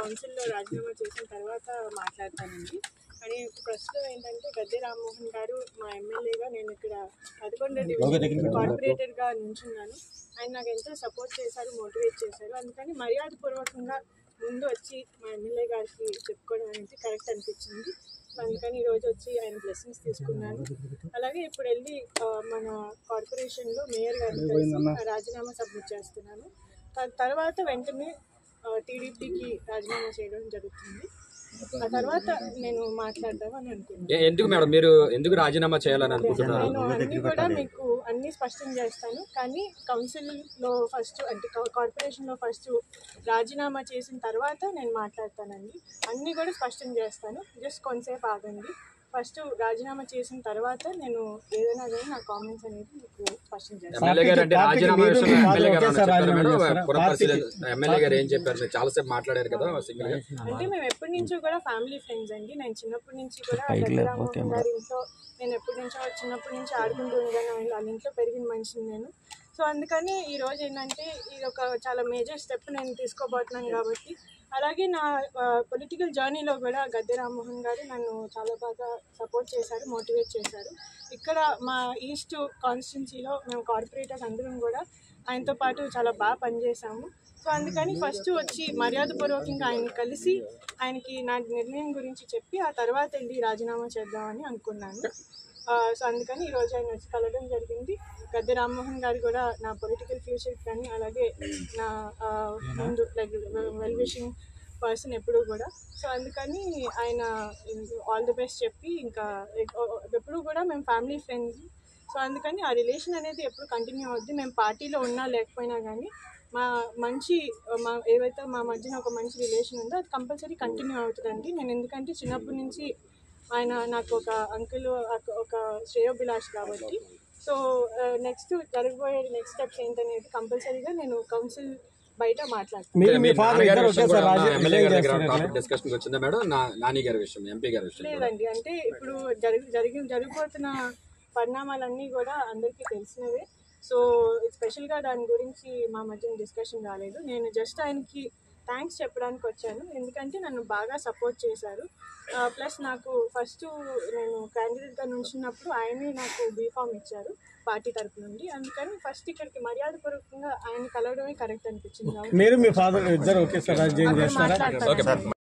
కౌన్సిల్లో రాజీనామా చేసిన తర్వాత మాట్లాడతానండి కానీ ప్రస్తుతం ఏంటంటే గద్దె రామ్మోహన్ గారు మా ఎమ్మెల్యేగా నేను ఇక్కడ పదకొండో డివిజన్ కార్పొరేటర్గా నుంచున్నాను ఆయన నాకు ఎంతో సపోర్ట్ చేశారు మోటివేట్ చేశారు అందుకని మర్యాదపూర్వకంగా ముందు వచ్చి మా ఎమ్మెల్యే గారికి చెప్పుకోవడం అనేది కరెక్ట్ అనిపించింది సో అందుకని ఈరోజు వచ్చి ఆయన బ్లెస్సింగ్స్ తీసుకున్నాను అలాగే ఇప్పుడు వెళ్ళి ఆ, మన కార్పొరేషన్లో మేయర్ గారిని కలిసి రాజీనామా సబ్మిట్ చేస్తున్నాను త- తర్వాత వెంటనే టీడీపీకి రాజీనామా చేయడం జరుగుతుంది ఆ తర్వాత నేను మాట్లాడదామని అనుకుంటున్నాను ఏ- ఎందుకు మేడం మీరు ఎందుకు రాజీనామా చేయాలని అనుకుంటున్నారు నేను అన్ని కూడా మీకు అన్ని స్పష్టం చేస్తాను కానీ కౌన్సిల్ లో ఫస్ట్ అంటే కార్పొరేషన్ లో ఫస్ట్ రాజీనామా చేసిన తర్వాత నేను మాట్లాడతానండి అన్ని కూడా స్పష్టం చేస్తాను జస్ట్ కొంతసేపు ఆగండి ఫస్ట్ రాజీనామా చేసిన తర్వాత నేను ఏదైనా కానీ నా కామెంట్స్ అనేది మీకు స్పష్టం చేస్తాను ఎమ్మెల్యే గారు అంటే పార్టీకి రాజీనామా మీరు విషయంలో మీ ఎమ్మెల్యే గారు ఒకేసారి చెప్పారు రాజీనామా మేడం చేస్తారా? పురపరిశీలన ఎమ్మెల్యే గారు ఏం చెప్పారు మీరు చాలాసేపు మాట్లాడారు కదా సింగిల్ గా అంటే మేము ఎప్పటి నుంచో కూడా ఫ్యామిలీ ఫ్రెండ్స్ అండి నేను చిన్నప్పటి నుంచి కూడా గద్దరామోహన్ గారి ఇంట్లో నేను ఎప్పటి నుంచో చిన్నప్పటి నుంచి ఆడుకుంటూ ఉండగానే వాళ్ళ ఇంట్లో పెరిగిన మనిషిని నేను సో అందుకని ఈ రోజు ఏంటంటే ఇది ఒక చాలా మేజర్ స్టెప్ నేను తీసుకోబోతున్నాను కాబట్టి అలాగే నా పొలిటికల్ జర్నీలో కూడా గద్దె రామ్మోహన్ గారు నన్ను చాలా బాగా సపోర్ట్ చేశారు మోటివేట్ చేశారు ఇక్కడ మా ఈస్ట్ కాన్స్టిట్యున్సీలో మేము కార్పొరేటర్స్ అందరం కూడా ఆయనతో పాటు చాలా బాగా పనిచేసాము సో అందుకని ఫస్ట్ వచ్చి మర్యాదపూర్వకంగా ఆయన కలిసి ఆయనకి నా నిర్ణయం గురించి చెప్పి ఆ తర్వాత వెళ్ళి రాజీనామా చేద్దామని అనుకున్నాను ఆ, సో అందుకని ఈరోజు ఆయన వచ్చి కలవడం జరిగింది గద్దె రామ్మోహన్ గారు కూడా నా పొలిటికల్ ఫ్యూచర్ కానీ అలాగే నా ఆ, ముందు లైక్ వెల్ విషింగ్ పర్సన్ ఎప్పుడు కూడా సో అందుకని ఆయన ఆల్ ది బెస్ట్ చెప్పి ఇంకా ఎప్పుడు కూడా మేము ఫ్యామిలీ ఫ్రెండ్స్ సో అందుకని ఆ రిలేషన్ అనేది ఎప్పుడు కంటిన్యూ అవుద్ది మేము పార్టీలో ఉన్నా లేకపోయినా కానీ మా మంచి మా ఏవైతే మా మధ్యన ఒక మంచి రిలేషన్ ఉందో అది కంపల్సరీ కంటిన్యూ అవుతుందండి నేను ఎందుకంటే చిన్నప్పటి నుంచి ఆయన నాకు ఒక అంకుల్ ఒక శ్రేయోభిలాష్ కాబట్టి సో నెక్స్ట్ జరగబోయే నెక్స్ట్ స్టెప్స్ ఏంటనేది కంపల్సరీగా నేను కౌన్సిల్ బయట మాట్లాడతాను మీరు మీ ఫాదర్ నాన్నగారి ఇద్దరు విషయం ఒకేసారి కూడా రాజీ- ఎమ్మెల్యే గారి దగ్గర చేస్తున్నారు టాపిక్ డిస్కషన్ వచ్చిందా మేడం నా నాని గారి విషయం ఎంపీ గారి విషయం కూడా. లేదండి అంటే ఇప్పుడు జరిగి జరిగి జరిగిపోతున్న పరిణామాలన్నీ కూడా అందరికీ తెలిసినవే సో స్పెషల్గా దాని గురించి మా మధ్య డిస్కషన్ రాలేదు నేను జస్ట్ ఆయనకి థ్యాంక్స్ చెప్పడానికి వచ్చాను ఎందుకంటే నన్ను బాగా సపోర్ట్ చేశారు ప్లస్ నాకు ఫస్ట్ నేను క్యాండిడేట్గా నుంచినప్పుడు ఆయనే నాకు బీఫామ్ ఇచ్చారు పార్టీ తరపు నుండి అందుకని ఫస్ట్ ఇక్కడికి మర్యాదపూర్వకంగా ఆయన కలవడమే కరెక్ట్ అనిపించింది కాబట్టి మీరు మీ ఫాదర్ ఇద్దరు ఒకేసారి రాజీనామా అప్పుడు చేస్తారా మాట్లాడతాను